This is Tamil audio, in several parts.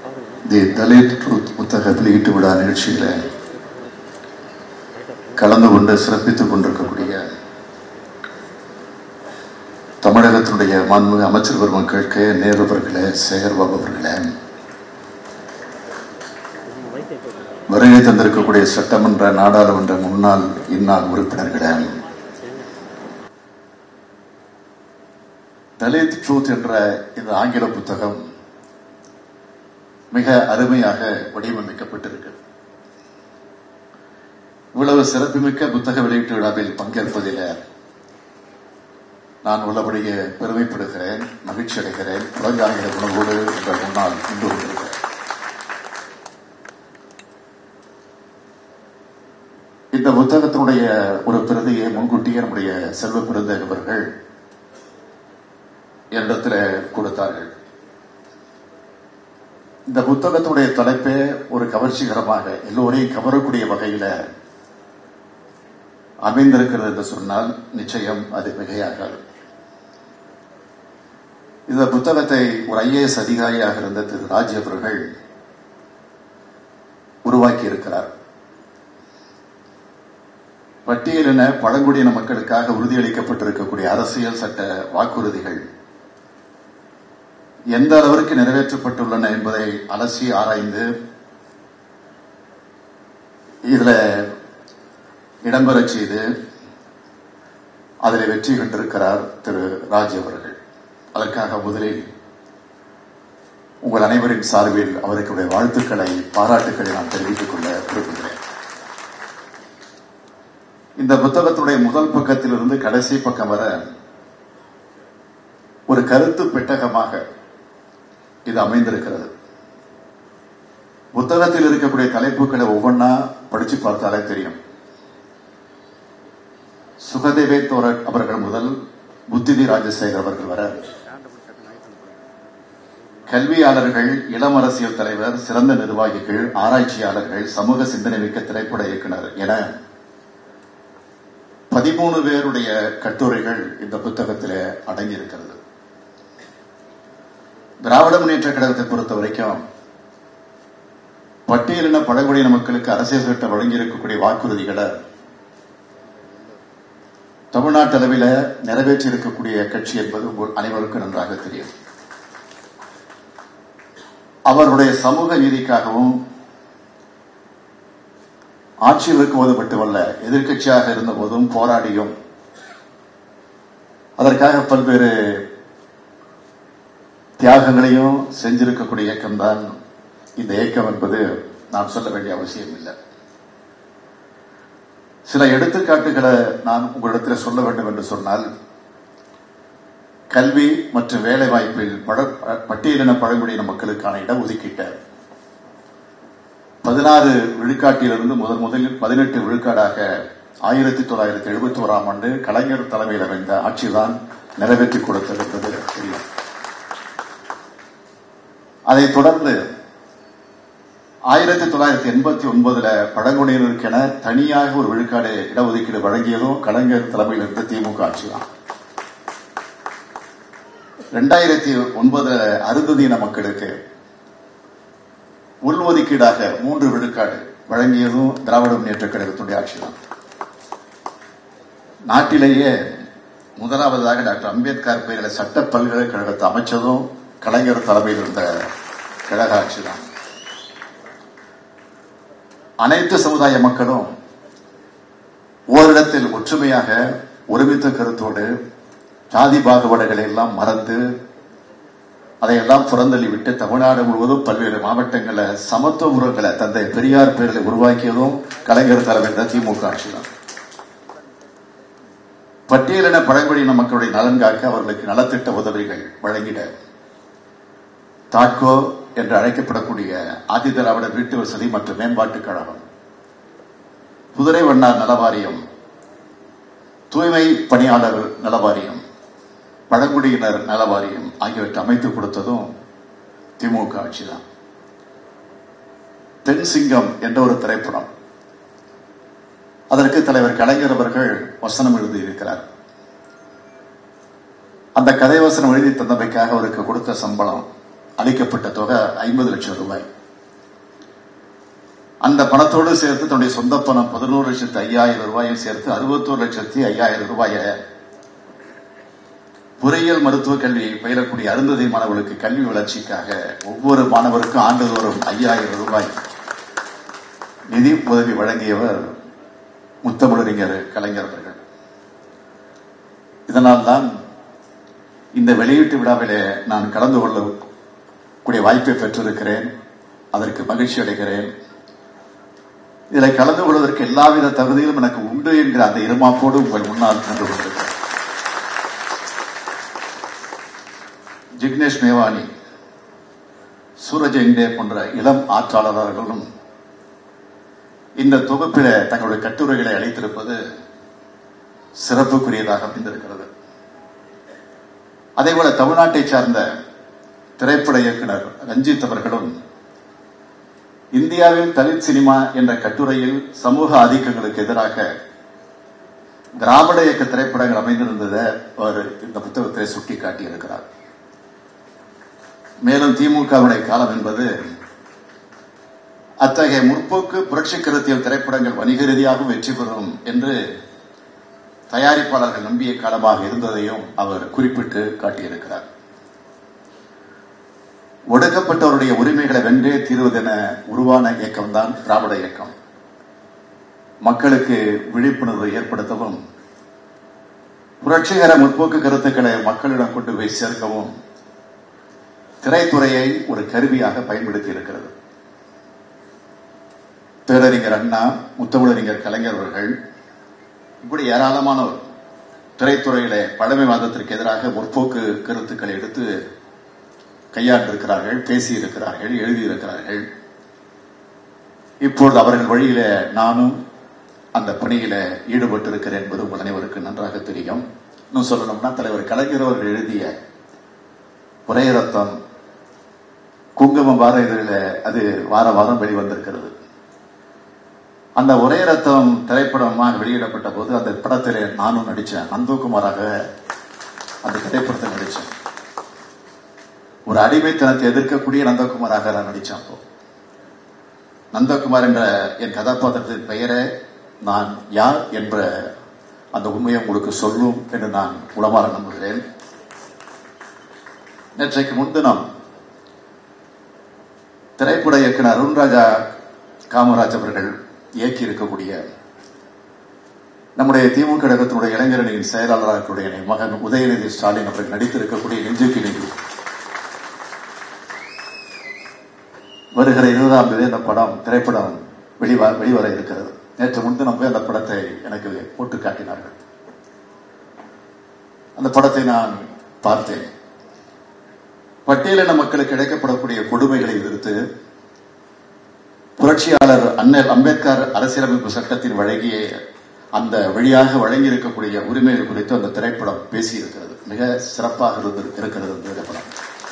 தி தலித் ட்ரூத் புத்தக வெளியீட்டு விழா நிகழ்ச்சியில கலந்து கொண்டு சிறப்பித்துக் கொண்டிருக்கக்கூடிய தமிழகத்தினுடைய மாண்புமிகு அமைச்சர் பெருமக்கள் கே நேரு அவர்களே சேகர் பாபு அவர்களே வருகை தந்திருக்கக்கூடிய சட்டமன்ற நாடாளுமன்ற முன்னாள் இந்நாள் உறுப்பினர்களே தலித் ட்ரூத் என்ற இந்த ஆங்கில புத்தகம் மிக அருமையாக வடிவமைக்கப்பட்டிருக்கு இவ்வளவு சிறப்புமிக்க புத்தக வெளியீட்டு விழாவில் பங்கேற்பதில் நான் உள்ளபடியே பெருமைப்படுகிறேன் மகிழ்ச்சி அடைகிறேன் புறஞ்சாங்கிற உணவோடு உங்கள் முன்னால் நின்று கொண்டிருக்கிறேன் இந்த புத்தகத்தினுடைய ஒரு பிரதியை முன்கூட்டியே நம்முடைய செல்வ பெருந்தகவர்கள் என்னிடத்தில் கொடுத்தார்கள் இந்த புத்தகத்துடைய தலைப்பே ஒரு கவர்ச்சிகரமாக எல்லோரையும் கவரக்கூடிய வகையில அமைந்திருக்கிறது என்று சொன்னால் நிச்சயம் அது மிகையாகாது இந்த புத்தகத்தை ஒரு ஐஏஎஸ் அதிகாரியாக இருந்த திரு ராஜ் அவர்கள் உருவாக்கி இருக்கிறார் பட்டியலின பழங்குடியின மக்களுக்காக உறுதியளிக்கப்பட்டிருக்கக்கூடிய அரசியல் சட்ட வாக்குறுதிகள் எந்த அளவிற்கு நிறைவேற்றப்பட்டுள்ளன என்பதை அலசி ஆராய்ந்து இதுல இடம்பெறச் செய்து அதில் வெற்றி கண்டிருக்கிறார் திரு ராஜ் அவர்கள் அதற்காக முதலில் உங்கள் அனைவரின் சார்பில் அவருக்கு வாழ்த்துக்களை பாராட்டுக்களை நான் தெரிவித்துக் கொள்ள விரும்புகிறேன் இந்த புத்தகத்துடைய முதல் பக்கத்திலிருந்து கடைசி பக்கம் வர ஒரு கருத்து பெட்டகமாக இது அமைந்திருக்கிறது புத்தகத்தில் இருக்கக்கூடிய தலைப்புகளை ஒவ்வொன்றா படிச்சு பார்த்தாலே தெரியும் சுகதேவே தோரட் அவர்கள் முதல் புத்திதி ராஜசேகர் அவர்கள் வர கல்வியாளர்கள் இளம் அரசியல் தலைவர் சிறந்த நிர்வாகிகள் ஆராய்ச்சியாளர்கள் சமூக சிந்தனை மிக்க திரைப்பட இயக்குனர் என பதிமூணு பேருடைய கட்டுரைகள் இந்த புத்தகத்தில் அடங்கியிருக்கிறது திராவிட முன்னேற்ற கழகத்தை பொறுத்த வரைக்கும் பட்டியலின பழங்குடியின மக்களுக்கு அரசியல் சட்டம் வழங்கியிருக்கக்கூடிய வாக்குறுதிகளை தமிழ்நாட்டு அளவில் நிறைவேற்றி இருக்கக்கூடிய கட்சி என்பது உங்கள் அனைவருக்கும் நன்றாக தெரியும் அவருடைய சமூக நீதிக்காகவும் ஆட்சியில் இருக்கும்போது மட்டுமல்ல எதிர்கட்சியாக இருந்த போதும் போராடியும் அதற்காக பல்வேறு தியாகங்களையும் செஞ்சிருக்கக்கூடிய இயக்கம் தான் இந்த இயக்கம் என்பது நான் சொல்ல வேண்டிய அவசியம் இல்லை சில எடுத்துக்காட்டுகளை நான் உங்களிடத்தில் சொல்ல வேண்டும் என்று சொன்னால் கல்வி மற்றும் வேலை வாய்ப்பில் பட்டியலின பழங்குடியின மக்களுக்கான இடஒதுக்கீட்டை பதினாறு விழுக்காட்டிலிருந்து முதல் முதலில் பதினெட்டு விழுக்காடாக ஆயிரத்தி தொள்ளாயிரத்தி எழுபத்தி ஓராம் ஆண்டு கலைஞர் தலைமையில் அமைந்த ஆட்சிதான் நிறைவேற்றி கொடுத்தது என்பது தெரியும் அதைத் தொடர்ந்து ஆயிரத்தி தொள்ளாயிரத்தி எண்பத்தி ஒன்பதுல பழங்குடியினருக்கென தனியாக ஒரு விழுக்காடு இடஒதுக்கீடு வழங்கியதும் கலைஞர் தலைமையில் இருந்த திமுக ஆட்சி தான் ரெண்டாயிரத்தி ஒன்பது அருந்ததியின மக்களுக்கு உள்ஒதுக்கீடாக மூன்று விழுக்காடு வழங்கியதும் திராவிட முன்னேற்ற கழகத்துடைய ஆட்சி தான் நாட்டிலேயே முதலாவதாக டாக்டர் அம்பேத்கர் பெயரில் சட்ட பல்கலைக்கழகத்தை அமைச்சதும் கலைஞர் தலைமையில் இருந்த கழக ஆட்சி தான் அனைத்து சமுதாய மக்களும் ஓரிடத்தில் ஒற்றுமையாக ஒருமித்த கருத்தோடு ஜாதி பாகுபாடுகளை எல்லாம் மறந்து அதையெல்லாம் புறந்தள்ளி விட்டு தமிழ்நாடு முழுவதும் பல்வேறு மாவட்டங்களில் சமத்துவ முறைகளை தந்தை பெரியார் பேரில் உருவாக்கியதும் கலைஞர் தலைமையில் திமுக ஆட்சி தான் பட்டியலின பழங்குடியின மக்களுடைய நலன் காக்க அவர்களுக்கு நலத்திட்ட உதவிகள் வழங்கிட தாட்கோ என்று அழைக்கப்படக்கூடிய ஆதி திராவிட வீட்டு வசதி மற்றும் மேம்பாட்டுக் கழகம் குதிரை வண்ணார் நலவாரியம் தூய்மை பணியாளர் நலவாரியம் பழங்குடியினர் நலவாரியம் ஆகியவற்றை அமைத்துக் கொடுத்ததும் திமுக ஆட்சிதான் தென் சிங்கம் என்ற ஒரு திரைப்படம் அதற்கு தலைவர் கலைஞர் அவர்கள் வசனம் எழுதியிருக்கிறார் அந்த கதை வசனம் எழுதி தந்தமைக்காக அவருக்கு கொடுத்த சம்பளம் அளிக்கப்பட்ட தொகை ஐம்பது லட்சம் ரூபாய் அந்த பணத்தோடு சேர்த்து தன்னுடைய சொந்த பணம் பதினோரு லட்சத்து ஐயாயிரம் ரூபாயை சேர்த்து அறுபத்தோரு லட்சத்தி ஐயாயிரம் ரூபாயை பொறியியல் மருத்துவ கல்வி பயிலக்கூடிய அருந்ததி மாணவர்களுக்கு கல்வி வளர்ச்சிக்காக ஒவ்வொரு மாணவருக்கும் ஆண்டுதோறும் ஐயாயிரம் ரூபாய் நிதி உதவி வழங்கியவர் முத்தமிழறிஞர் கலைஞர் அவர்கள் இதனால்தான் இந்த வெளியீட்டு விழாவிலே நான் கலந்து கொள்ளக்கூடிய வாய்ப்பை பெற்றிருக்கிறேன் அதற்கு மகிழ்ச்சி அடைகிறேன் இதில் கலந்து கொள்வதற்கு எல்லாவித தகுதியும் எனக்கு உண்டு என்கிற அந்த இருமாப்போடு உங்கள் முன்னால் கண்டு கொண்டிருக்கிறேன் ஜிக்னேஷ் மேவானி சூரஜ் எங்கே போன்ற இளம் ஆற்றாளர்களும் இந்த தொகுப்பில தங்களுடைய கட்டுரைகளை அளித்திருப்பது சிறப்புக்குரியதாக அமைந்திருக்கிறது அதேபோல தமிழ்நாட்டை சார்ந்த திரைப்பட இயக்குனர் ரஞ்சித் அவர்களும் இந்தியாவில் தலித் சினிமா என்ற கட்டுரையில் சமூக ஆதிக்கங்களுக்கு எதிராக திராவிட இயக்க திரைப்படங்கள் அமைந்திருந்ததை அவர் இந்த புத்தகத்தை சுட்டிக்காட்டியிருக்கிறார் மேலும் திமுகவுடைய காலம் என்பது அத்தகைய முற்போக்கு புரட்சி கருத்தியல் திரைப்படங்கள் வணிக ரீதியாகவும் வெற்றி பெறும் என்று தயாரிப்பாளர்கள் நம்பிய காலமாக இருந்ததையும் அவர் குறிப்பிட்டு காட்டியிருக்கிறார் ஒடுக்கப்பட்டவருடைய உரிமைகளை வென்றே தீர்வதென உருவான இயக்கம்தான் திராவிட இயக்கம் மக்களுக்கு விழிப்புணர்வு ஏற்படுத்தவும் புரட்சிகர முற்போக்கு கருத்துக்களை மக்களிடம் கொண்டு போய் சேர்க்கவும் திரைத்துறையை ஒரு கருவியாக பயன்படுத்தி இருக்கிறது பேரறிஞர் அண்ணா முத்தமிழறிஞர் கலைஞர் அவர்கள் இப்படி ஏராளமானோர் திரைத்துறையில பழமைவாதத்திற்கு எதிராக முற்போக்கு கருத்துக்களை எடுத்து கையாண்டிருக்கிறார்கள் பேசியிருக்கிறார்கள் எழுதியிருக்கிறார்கள் இப்பொழுது அவர்கள் வழியில நானும் அந்த பணியில ஈடுபட்டிருக்கிறேன் என்பது உங்கள் அனைவருக்கு நன்றாக தெரியும் இன்னும் சொல்லணும்னா தலைவர் கலைஞர் அவர்கள் எழுதிய ஒரே ரத்தம் குங்குமம் வார இதழில் அது வார வாரம் வெளிவந்திருக்கிறது அந்த ஒரே ரத்தம் திரைப்படமாக வெளியிடப்பட்ட போது அந்த படத்தில் நானும் நடிச்சேன் நந்தகுமாராக அந்த திரைப்படத்தில் நடிச்சேன் ஒரு அடிமைத்தனத்தை எதிர்க்கக்கூடிய நந்தகுமாராக நான் நடிச்சேன் அப்போ நந்தகுமார் என்ற என் கதாபாத்திரத்தின் பெயரை நான் யார் என்ற அந்த உண்மையை உங்களுக்கு சொல்லும் என்று நான் உளமாற நம்புகிறேன் நேற்றைக்கு முன்தினம் திரைப்பட இயக்குனர் அருண்ராஜா காமராஜ் அவர்கள் இயக்கி இருக்கக்கூடிய நம்முடைய திமுக கழகத்தினுடைய இளைஞரணியின் செயலாளராக இருக்கக்கூடிய என் மகன் உதயநிதி ஸ்டாலின் அவர்கள் நடித்திருக்கக்கூடிய நெஞ்சுக்கு நிதி வருகிற இருபதாம் தேதி அந்த படம் திரைப்படம் வெளிவ வெளிவர இருக்கிறது நேற்று முன்தினம் போய் அந்த படத்தை எனக்கு போட்டு காட்டினார்கள் அந்த படத்தை நான் பார்த்தேன் பட்டியலின மக்களுக்கு கிடைக்கப்படக்கூடிய கொடுமைகளை எதிர்த்து புரட்சியாளர் அண்ணல் அம்பேத்கர் அரசியலமைப்பு சட்டத்தின் வழங்கிய அந்த வழியாக வழங்கி இருக்கக்கூடிய உரிமைகள் குறித்து அந்த திரைப்படம் பேசியிருக்கிறது மிக சிறப்பாக இருந்து இருக்கிறது அந்த திரைப்படம்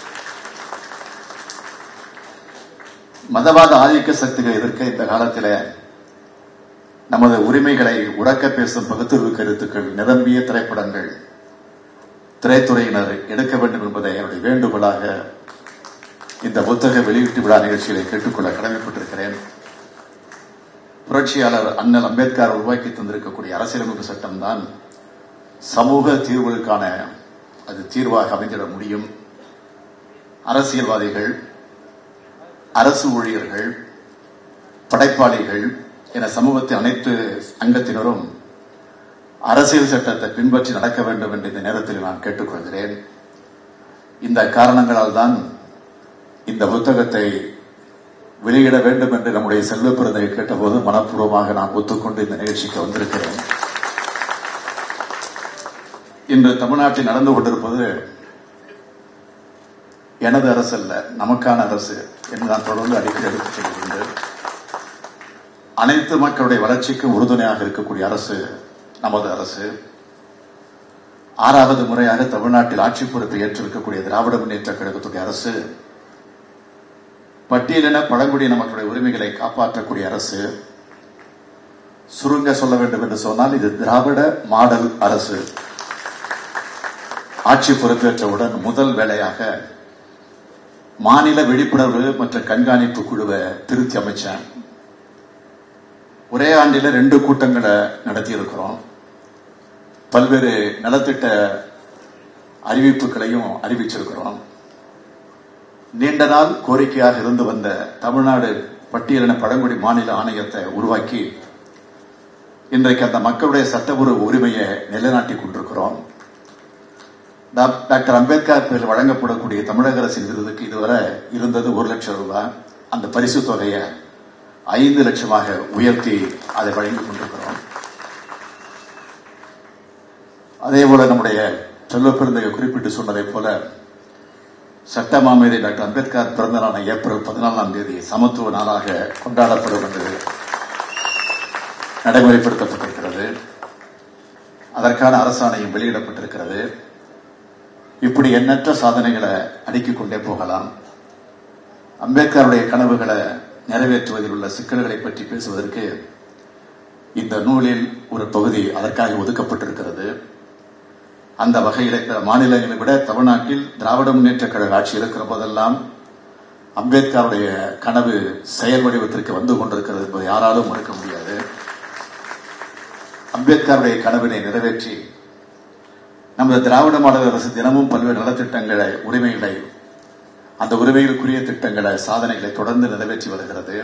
மதவாத ஆதிக்க சக்திகளை எதிர்க்க இந்த காலத்தில் நமது உரிமைகளை உறக்க பேசும் பகுத்தறிவு கருத்துக்கள் நிரம்பிய திரைப்படங்கள் திரைத்துறையினர் எடுக்க வேண்டும் என்பதை என்னுடைய வேண்டுகோளாக இந்த புத்தக வெளியீட்டு விழா நிகழ்ச்சிகளை கேட்டுக்கொள்ள கடமைப்பட்டிருக்கிறேன் புரட்சியாளர் அண்ணல் அம்பேத்கர் உருவாக்கி தந்திருக்கக்கூடிய அரசியலமைப்பு சட்டம் தான் சமூக தீர்வுகளுக்கான அது தீர்வாக அமைந்திட முடியும் அரசியல்வாதிகள் அரசு ஊழியர்கள் படைப்பாளிகள் என சமூகத்தின் அனைத்து அங்கத்தினரும் அரசியல் சட்டத்தை பின்பற்றி நடக்க வேண்டும் என்று இந்த நேரத்தில் நான் கேட்டுக்கொள்கிறேன் இந்த காரணங்களால் தான் இந்த புத்தகத்தை வெளியிட வேண்டும் என்று நம்முடைய செல்வ பிறந்தை கேட்டபோது மனப்பூர்வமாக நான் ஒத்துக்கொண்டு இந்த நிகழ்ச்சிக்கு வந்திருக்கிறேன் இன்று தமிழ்நாட்டில் நடந்து கொண்டிருப்பது எனது அரசு அல்ல நமக்கான அரசு என்று நான் தொடர்ந்து அடிக்கடி எடுத்துச் செல்கின்றேன் அனைத்து மக்களுடைய வளர்ச்சிக்கும் உறுதுணையாக இருக்கக்கூடிய அரசு நமது அரசு ஆறாவது முறையாக தமிழ்நாட்டில் ஆட்சி பொறுப்பை ஏற்றிருக்கக்கூடிய திராவிட முன்னேற்ற கழகத்துடைய அரசு பட்டியலின பழங்குடியின மக்களுடைய உரிமைகளை காப்பாற்றக்கூடிய அரசு சுருங்க சொல்ல வேண்டும் என்று சொன்னால் இது திராவிட மாடல் அரசு ஆட்சி பொறுப்பேற்றவுடன் முதல் வேலையாக மாநில விழிப்புணர்வு மற்றும் கண்காணிப்பு குழுவை திருத்தி அமைச்சேன் ஒரே ஆண்டில ரெண்டு கூட்டங்களை நடத்தி இருக்கிறோம் பல்வேறு நலத்திட்ட அறிவிப்புகளையும் அறிவிச்சிருக்கிறோம் நீண்ட நாள் கோரிக்கையாக இருந்து வந்த தமிழ்நாடு பட்டியலின பழங்குடி மாநில ஆணையத்தை உருவாக்கி இன்றைக்கு அந்த மக்களுடைய சட்டபூர்வ உரிமையை நிலைநாட்டிக் கொண்டிருக்கிறோம் டாக்- டாக்டர் அம்பேத்கர் பேரில் வழங்கப்படக்கூடிய தமிழக அரசின் விருதுக்கு இதுவரை இருந்தது ஒரு லட்சம் ரூபாய் அந்த பரிசு தொகையை ஐந்து லட்சமாக உயர்த்தி அதை வழங்கிக் கொண்டிருக்கிறோம் அதே போல நம்முடைய செல்வ பெருந்தகை குறிப்பிட்டு சொன்னதைப் போல சட்ட மாமேதை டாக்டர் அம்பேத்கர் பிறந்த நாளான ஏப்ரல் பதினாலாம் தேதி சமத்துவ நாளாக கொண்டாடப்படும் என்று நடைமுறைப்படுத்தப்பட்டிருக்கிறது அதற்கான அரசாணையும் வெளியிடப்பட்டிருக்கிறது இப்படி எண்ணற்ற சாதனைகளை அடுக்கிக் கொண்டே போகலாம் அம்பேத்கருடைய கனவுகளை நிறைவேற்றுவதில் உள்ள சிக்கல்களை பற்றி பேசுவதற்கு இந்த நூலில் ஒரு பகுதி அதற்காக ஒதுக்கப்பட்டிருக்கிறது அந்த வகையில் பிற மாநிலங்களை விட தமிழ்நாட்டில் திராவிட முன்னேற்ற கழக ஆட்சி இருக்கிற போதெல்லாம் அம்பேத்கருடைய கனவு செயல் வடிவத்திற்கு வந்து கொண்டிருக்கிறது என்பதை யாராலும் மறுக்க முடியாது அம்பேத்கருடைய கனவினை நிறைவேற்றி நமது திராவிட மாடல் அரசு தினமும் பல்வேறு நலத்திட்டங்களை உரிமைகளை அந்த உரிமைகளுக்குரிய திட்டங்களை சாதனைகளை தொடர்ந்து நிறைவேற்றி வருகிறது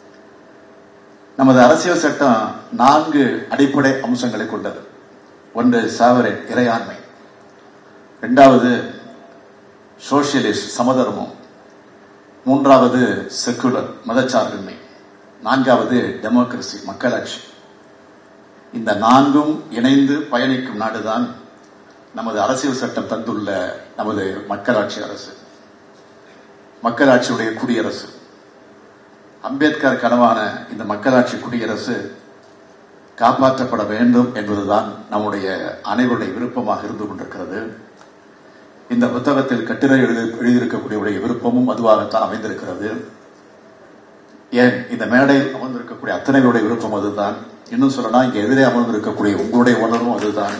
நமது அரசியல் சட்டம் நான்கு அடிப்படை அம்சங்களை கொண்டது ஒன்று சாவரின் இறையாண்மை இரண்டாவது சோசியலிஸ்ட் சமதர்மம் மூன்றாவது செக்குலர் மதச்சார்பின்மை நான்காவது டெமோக்ரசி மக்களாட்சி இந்த நான்கும் இணைந்து பயணிக்கும் நாடுதான் நமது அரசியல் சட்டம் தந்துள்ள நமது மக்களாட்சி அரசு மக்களாட்சியுடைய குடியரசு அம்பேத்கர் கனவான இந்த மக்களாட்சி குடியரசு காப்பாற்றப்பட வேண்டும் என்பதுதான் நம்முடைய அனைவருடைய விருப்பமாக இருந்து கொண்டிருக்கிறது இந்த புத்தகத்தில் கட்டுரை எழுதி எழுதியிருக்கக்கூடிய விருப்பமும் அதுவாகத்தான் அமைந்திருக்கிறது ஏன் இந்த மேடையில் அமர்ந்திருக்கக்கூடிய அத்தனை பேருடைய விருப்பம் அதுதான் இன்னும் சொல்லனா இங்க எதிரே அமர்ந்திருக்கக்கூடிய உங்களுடைய உணர்வும் அதுதான்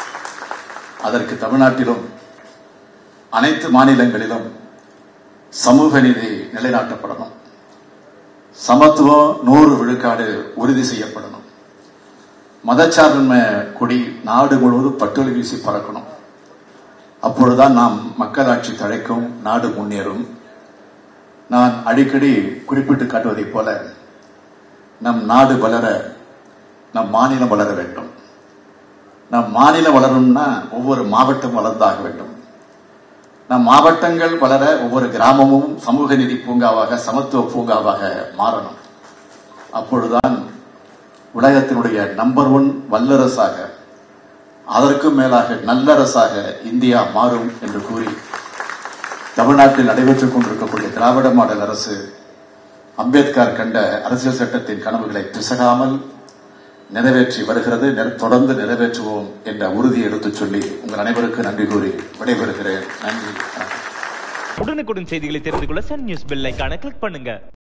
அதற்கு தமிழ்நாட்டிலும் அனைத்து மாநிலங்களிலும் சமூக நீதி நிலைநாட்டப்படணும் சமத்துவம் நூறு விழுக்காடு உறுதி செய்யப்படணும் மதச்சார்பின்மை கொடி நாடு முழுவதும் பட்டொலி வீசி பறக்கணும் அப்பொழுதுதான் நாம் மக்களாட்சி தழைக்கும் நாடு முன்னேறும் நான் அடிக்கடி குறிப்பிட்டு காட்டுவதைப் போல நம் நாடு வளர நம் மாநிலம் வளர வேண்டும் நம் மாநிலம் வளரணும்னா ஒவ்வொரு மாவட்டம் வளர்ந்தாக வேண்டும் நம் மாவட்டங்கள் வளர ஒவ்வொரு கிராமமும் சமூக நீதி பூங்காவாக சமத்துவ பூங்காவாக மாறணும் அப்பொழுதுதான் உலகத்தினுடைய நம்பர் ஒன் வல்லரசாக அதற்கும் மேலாக நல்லரசாக இந்தியா மாறும் என்று கூறி தமிழ்நாட்டில் நடைபெற்றுக் கொண்டிருக்கக்கூடிய திராவிட மாடல் அரசு அம்பேத்கர் கண்ட அரசியல் சட்டத்தின் கனவுகளை பிசகாமல் நிறைவேற்றி வருகிறது நிற- தொடர்ந்து நிறைவேற்றுவோம் என்ற உறுதியை எடுத்துச் சொல்லி உங்கள் அனைவருக்கும் நன்றி கூறி விடைபெறுகிறேன் நன்றி வணக்கம். உடனுக்குடன் செய்திகளை தெரிந்து கொள்ள சன் நியூஸ் பெல் ஐகானை கிளிக் பண்ணுங்க